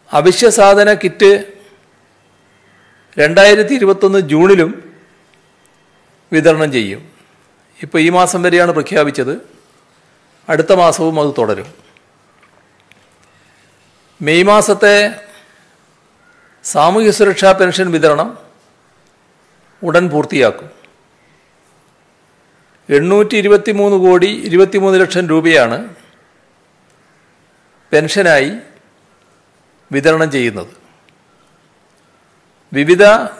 അവശ്യ സാധന കിറ്റ് രണ്ടായിരത്തി ഇരുപത്തൊന്ന് ജൂണിലും വിതരണം ചെയ്യും ഇപ്പോൾ ഈ മാസം വരെയാണ് പ്രഖ്യാപിച്ചത് അടുത്ത മാസവും അത് തുടരും മെയ് മാസത്തെ സാമൂഹ്യ സുരക്ഷാ പെൻഷൻ വിതരണം ഉടൻ പൂർത്തിയാക്കും എണ്ണൂറ്റി ഇരുപത്തി മൂന്ന് കോടി ഇരുപത്തിമൂന്ന് ലക്ഷം രൂപയാണ് പെൻഷനായി വിതരണം ചെയ്യുന്നത് വിവിധ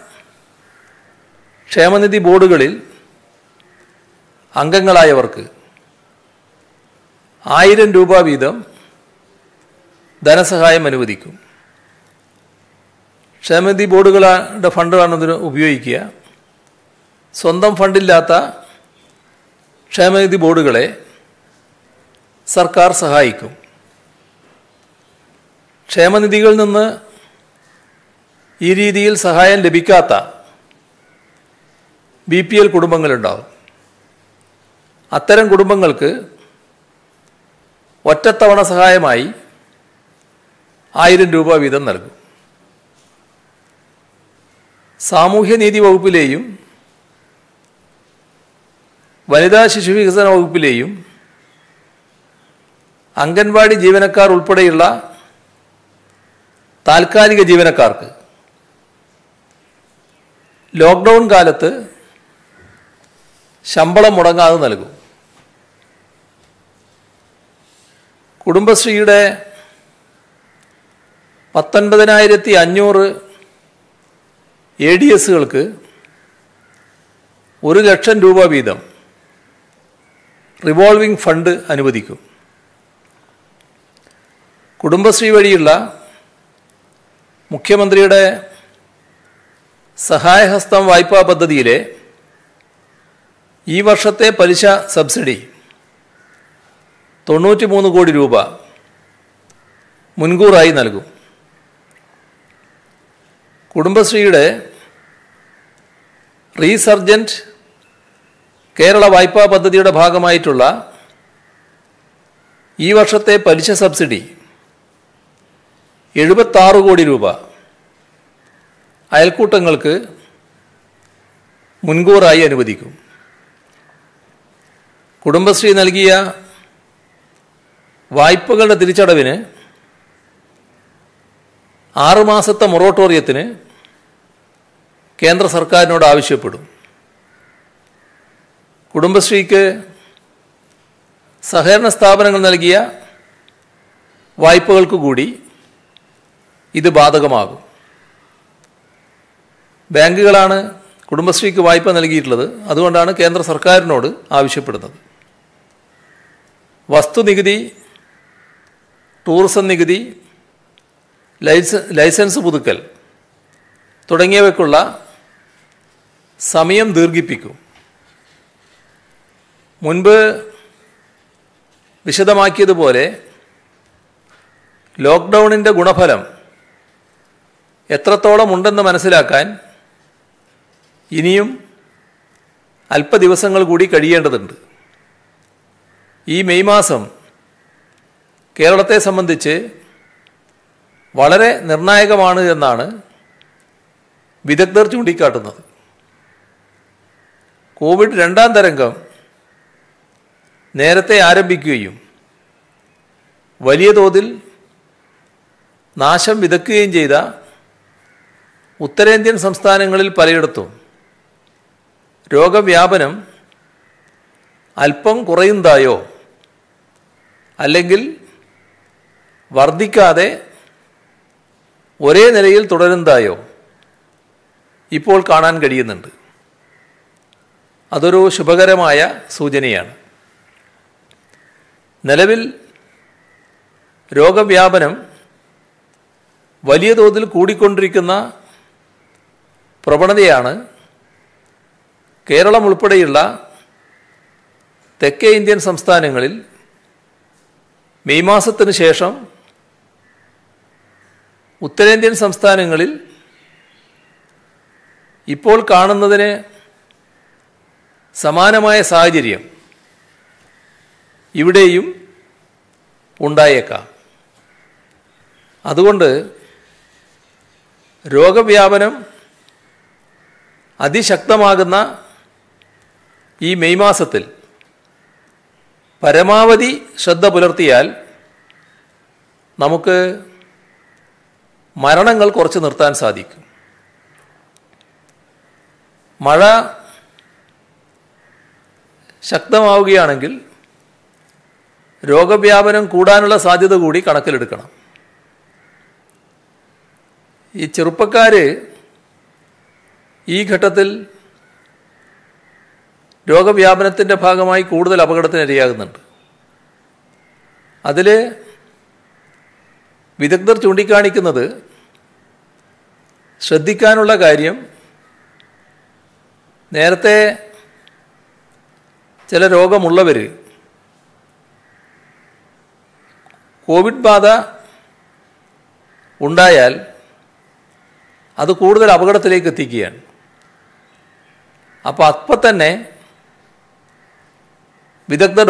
ക്ഷേമനിധി ബോർഡുകളിൽ അംഗങ്ങളായവർക്ക് ആയിരം രൂപ വീതം ധനസഹായം അനുവദിക്കും ക്ഷേമനിധി ബോർഡുകളുടെ ഫണ്ടാണ് ഇതിന് ഉപയോഗിക്കുക സ്വന്തം ഫണ്ടില്ലാത്ത ക്ഷേമനിധി ബോർഡുകളെ സർക്കാർ സഹായിക്കും ക്ഷേമനിധികളിൽ നിന്ന് ഈ രീതിയിൽ സഹായം ലഭിക്കാത്ത ബി പി എൽ കുടുംബങ്ങളുണ്ടാവും അത്തരം കുടുംബങ്ങൾക്ക് ഒറ്റത്തവണ സഹായമായി ആയിരം രൂപ വീതം നൽകും സാമൂഹ്യനീതി വകുപ്പിലെയും വനിതാ ശിശു വികസന വകുപ്പിലെയും അംഗൻവാടി ജീവനക്കാർ ഉൾപ്പെടെയുള്ള താൽക്കാലിക ജീവനക്കാർക്ക് ലോക്ക്ഡൗൺ കാലത്ത് ശമ്പളം മുടങ്ങാതെ നൽകും കുടുംബശ്രീയുടെ പത്തൊൻപതിനായിരത്തി അഞ്ഞൂറ് എ ഡി എസുകൾക്ക് ഒരു ലക്ഷം രൂപ വീതം റിവോൾവിംഗ് ഫണ്ട് അനുവദിക്കും കുടുംബശ്രീ വഴിയുള്ള മുഖ്യമന്ത്രിയുടെ സഹായഹസ്തം വായ്പാ പദ്ധതിയിലെ ഈ വർഷത്തെ പലിശ സബ്സിഡി തൊണ്ണൂറ്റി മൂന്ന് കോടി രൂപ മുൻകൂറായി നൽകും കുടുംബശ്രീയുടെ റീസർജൻറ്റ് കേരള വായ്പാ പദ്ധതിയുടെ ഭാഗമായിട്ടുള്ള ഈ വർഷത്തെ പലിശ സബ്സിഡി എഴുപത്താറ് കോടി രൂപ അയൽക്കൂട്ടങ്ങൾക്ക് മുൻകൂറായി അനുവദിക്കും കുടുംബശ്രീ നൽകിയ വായ്പകളുടെ തിരിച്ചടവിന് ആറുമാസത്തെ മൊറട്ടോറിയത്തിന് കേന്ദ്ര സർക്കാരിനോട് ആവശ്യപ്പെടും കുടുംബശ്രീക്ക് സഹകരണ സ്ഥാപനങ്ങൾ നൽകിയ വായ്പകൾക്ക് കൂടി ഇത് ബാധകമാകും ബാങ്കുകളാണ് കുടുംബശ്രീക്ക് വായ്പ നൽകിയിട്ടുള്ളത് അതുകൊണ്ടാണ് കേന്ദ്ര സർക്കാരിനോട് ആവശ്യപ്പെടുന്നത് വസ്തുനികുതി ടൂറിസം നികുതി ലൈസ ലൈസൻസ് പുതുക്കൽ തുടങ്ങിയവയ്ക്കുള്ള സമയം ദീർഘിപ്പിക്കും മുൻപ് വിശദമാക്കിയതുപോലെ ലോക്ക്ഡൗണിൻ്റെ ഗുണഫലം എത്രത്തോളം ഉണ്ടെന്ന് മനസ്സിലാക്കാൻ ഇനിയും അല്പ ദിവസങ്ങൾ കൂടി കഴിയേണ്ടതുണ്ട് ഈ മെയ് മാസം കേരളത്തെ സംബന്ധിച്ച് വളരെ നിർണായകമാണ് എന്നാണ് വിദഗ്ധർ ചൂണ്ടിക്കാട്ടുന്നത് കോവിഡ് രണ്ടാം തരംഗം നേരത്തെ ആരംഭിക്കുകയും വലിയ തോതിൽ നാശം വിതക്കുകയും ചെയ്ത ഉത്തരേന്ത്യൻ സംസ്ഥാനങ്ങളിൽ പലയിടത്തും രോഗവ്യാപനം അല്പം കുറയുന്നതായോ അല്ലെങ്കിൽ വർദ്ധിക്കാതെ ഒരേ നിലയിൽ തുടരുന്നതായോ ഇപ്പോൾ കാണാൻ കഴിയുന്നുണ്ട് അതൊരു ശുഭകരമായ സൂചനയാണ് നിലവിൽ രോഗവ്യാപനം വലിയ തോതിൽ കൂടിക്കൊണ്ടിരിക്കുന്ന പ്രവണതയാണ് കേരളം ഉൾപ്പെടെയുള്ള തെക്കേ ഇന്ത്യൻ സംസ്ഥാനങ്ങളിൽ മെയ് മാസത്തിന് ശേഷം ഉത്തരേന്ത്യൻ സംസ്ഥാനങ്ങളിൽ ഇപ്പോൾ കാണുന്നതിന് സമാനമായ സാഹചര്യം ഇവിടെയും ഉണ്ടായേക്കാം അതുകൊണ്ട് രോഗവ്യാപനം അതിശക്തമാകുന്ന ഈ മെയ് മാസത്തിൽ പരമാവധി ശ്രദ്ധ പുലർത്തിയാൽ നമുക്ക് മരണങ്ങൾ കുറച്ച് നിർത്താൻ സാധിക്കും മഴ ശക്തമാവുകയാണെങ്കിൽ രോഗവ്യാപനം കൂടാനുള്ള സാധ്യത കൂടി കണക്കിലെടുക്കണം ഈ ചെറുപ്പക്കാർ ഈ ഘട്ടത്തിൽ രോഗവ്യാപനത്തിൻ്റെ ഭാഗമായി കൂടുതൽ അപകടത്തിന് ഇരയാകുന്നുണ്ട് അതിൽ വിദഗ്ധർ ചൂണ്ടിക്കാണിക്കുന്നത് ശ്രദ്ധിക്കാനുള്ള കാര്യം നേരത്തെ ചില രോഗമുള്ളവർ കോവിഡ് ബാധ ഉണ്ടായാൽ അത് കൂടുതൽ അപകടത്തിലേക്ക് എത്തിക്കുകയാണ് അപ്പോൾ അപ്പം തന്നെ വിദഗ്ധ